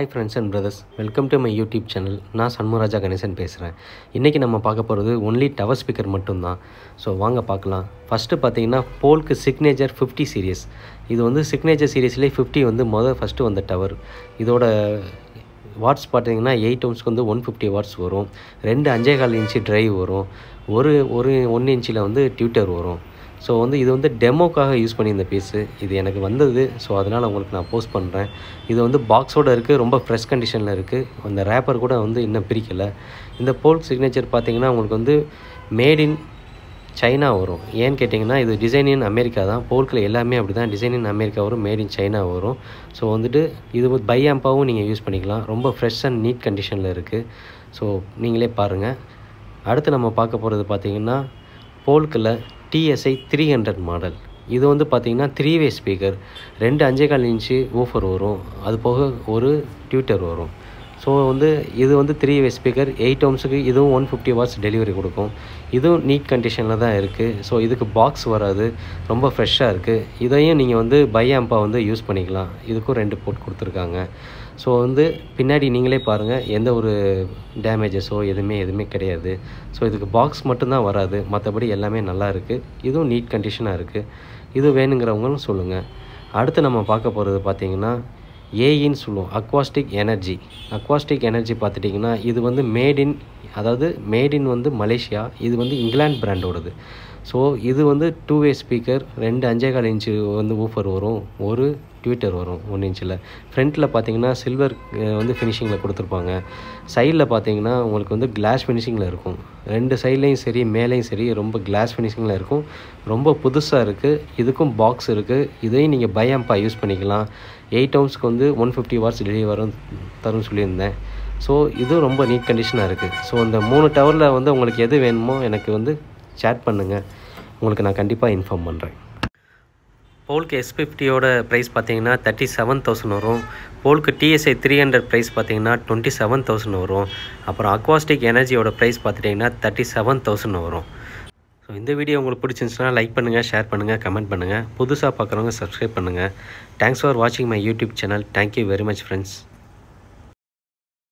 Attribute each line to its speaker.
Speaker 1: hi friends and brothers welcome to my YouTube channel நான் சண்முகராஜா கணேசன் பேசுகிறேன் இன்றைக்கி நம்ம பார்க்க போகிறது ஒன்லி டவர் ஸ்பீக்கர் மட்டும்தான் ஸோ வாங்க பார்க்கலாம் ஃபஸ்ட்டு பார்த்தீங்கன்னா போல்க்கு சிக்னேச்சர் ஃபிஃப்டி சீரியஸ் இது வந்து சிக்னேச்சர் சீரியஸ்லேயே ஃபிஃப்டி வந்து மொதல் ஃபஸ்ட்டு வந்த டவர் இதோட வாட்ஸ் பார்த்தீங்கன்னா எயிட் ஓம்ஸ்க்கு வந்து ஒன் ஃபிஃப்டி வாட்ஸ் வரும் ரெண்டு அஞ்சே கால் இன்ச்சு டிரைவ் வரும் ஒரு ஒரு ஒன் இன்ச்சில் வந்து டியூட்டர் வரும் ஸோ வந்து இது வந்து டெமோக்காக யூஸ் பண்ணி இந்த பீஸு இது எனக்கு வந்தது ஸோ அதனால் உங்களுக்கு நான் போஸ்ட் பண்ணுறேன் இது வந்து பாக்ஸோடு இருக்குது ரொம்ப ஃப்ரெஷ் கண்டிஷனில் இருக்குது அந்த ரேப்பர் கூட வந்து இன்னும் பிரிக்கலை இந்த போல் சிக்னேச்சர் பார்த்தீங்கன்னா உங்களுக்கு வந்து மேட் இன் சைனா வரும் ஏன்னு கேட்டிங்கன்னா இது டிசைன் இன் அமெரிக்கா தான் போல்கில் எல்லாமே அப்படி தான் டிசைன் இன் அமெரிக்கா வரும் மேட் இன் சைனா வரும் ஸோ வந்துட்டு இது வந்து பை ஆம்பாவும் நீங்கள் யூஸ் பண்ணிக்கலாம் ரொம்ப ஃப்ரெஷ் அண்ட் நீட் கண்டிஷனில் இருக்குது ஸோ நீங்களே பாருங்கள் அடுத்து நம்ம பார்க்க போகிறது பார்த்தீங்கன்னா போல்கில் டிஎஸ்ஐ த்ரீ ஹண்ட்ரட் மாடல் இது வந்து பார்த்திங்கன்னா த்ரீ வே ஸ்பீக்கர் ரெண்டு அஞ்சே கால் இன்ச்சு ஊஃபர் வரும் அது போக ஒரு டியூட்டர் வரும் ஸோ வந்து இது வந்து த்ரீ வே ஸ்பீக்கர் எயிட் ஓம்ஸுக்கு இதுவும் ஒன் ஃபிஃப்டி வாட்ஸ் டெலிவரி கொடுக்கும் இதுவும் நீட் கண்டிஷனில் தான் இருக்குது ஸோ இதுக்கு பாக்ஸ் வராது ரொம்ப ஃப்ரெஷ்ஷாக இருக்குது இதையும் நீங்கள் வந்து பை ஆம்பாக வந்து யூஸ் பண்ணிக்கலாம் இதுக்கும் ரெண்டு போட் கொடுத்துருக்காங்க ஸோ வந்து பின்னாடி நீங்களே பாருங்கள் எந்த ஒரு டேமேஜஸோ எதுவுமே எதுவுமே கிடையாது ஸோ இதுக்கு பாக்ஸ் மட்டும்தான் வராது மற்றபடி எல்லாமே நல்லா இருக்குது இதுவும் நீட் கண்டிஷனாக இருக்குது இது வேணுங்கிறவங்களும் சொல்லுங்கள் அடுத்து நம்ம பார்க்க போகிறது பார்த்திங்கன்னா ஏஇன்னு சொல்லுவோம் அக்வாஸ்டிக் எனர்ஜி அக்வாஸ்டிக் எனர்ஜி பார்த்துட்டிங்கன்னா இது வந்து மேட் இன் அதாவது மேட் இன் வந்து மலேசியா இது வந்து இங்கிலாந்து பிராண்டோடது ஸோ இது வந்து டூ வே ஸ்பீக்கர் ரெண்டு அஞ்சே கால் இன்ச்சு வந்து ஊஃபர் வரும் ஒரு ட்விட்டர் வரும் ஒன் இன்ச்சில் ஃப்ரண்ட்டில் பார்த்தீங்கன்னா சில்வர் வந்து ஃபினிஷிங்கில் கொடுத்துருப்பாங்க சைடில் பார்த்தீங்கன்னா உங்களுக்கு வந்து கிளாஸ் ஃபினிஷிங்கில் இருக்கும் ரெண்டு சைட்லேயும் சரி மேலேயும் சரி ரொம்ப கிளாஸ் ஃபினிஷிங்கில் இருக்கும் ரொம்ப புதுசாக இருக்குது இதுக்கும் பாக்ஸ் இருக்குது இதையும் நீங்கள் பயாம்பா யூஸ் பண்ணிக்கலாம் எயிட் ஓம்ஸ்க்கு வந்து ஒன் ஃபிஃப்டி வாட்ஸ் டெலிவரி வரும் தரும்னு சொல்லியிருந்தேன் ஸோ இதுவும் ரொம்ப நீட் கண்டிஷனாக இருக்குது ஸோ இந்த மூணு டவரில் வந்து உங்களுக்கு எது வேணுமோ எனக்கு வந்து சேட் பண்ணுங்கள் உங்களுக்கு நான் கண்டிப்பாக இன்ஃபார்ம் பண்ணுறேன் போல்க்கு எஸ் ஃபிஃப்டியோட ப்ரைஸ் பார்த்தீங்கன்னா தேர்ட்டி செவன் தௌசண்ட் வரும் போல்க்கு டிஎஸ்ஐ த்ரீ ஹண்ட்ரட் ப்ரைஸ் பார்த்தீங்கன்னா டுவெண்ட்டி செவன் தௌசண்ட் வரும் அப்புறம் அக்வாஸ்டிக் எனர்ஜியோட ப்ரைஸ் பார்த்துட்டிங்கன்னா தேர்ட்டி செவன் தௌசண்ட் வரும் ஸோ இந்த வீடியோ உங்களுக்கு பிடிச்சிருந்துச்சுன்னா லைக் பண்ணுங்கள் ஷேர் பண்ணுங்கள் கமெண்ட் பண்ணுங்கள் புதுசாக பார்க்குறவங்க சப்ஸ்கிரைப் பண்ணுங்கள் தேங்க்ஸ் ஃபார் வாட்சிங் my YouTube channel thank you very much friends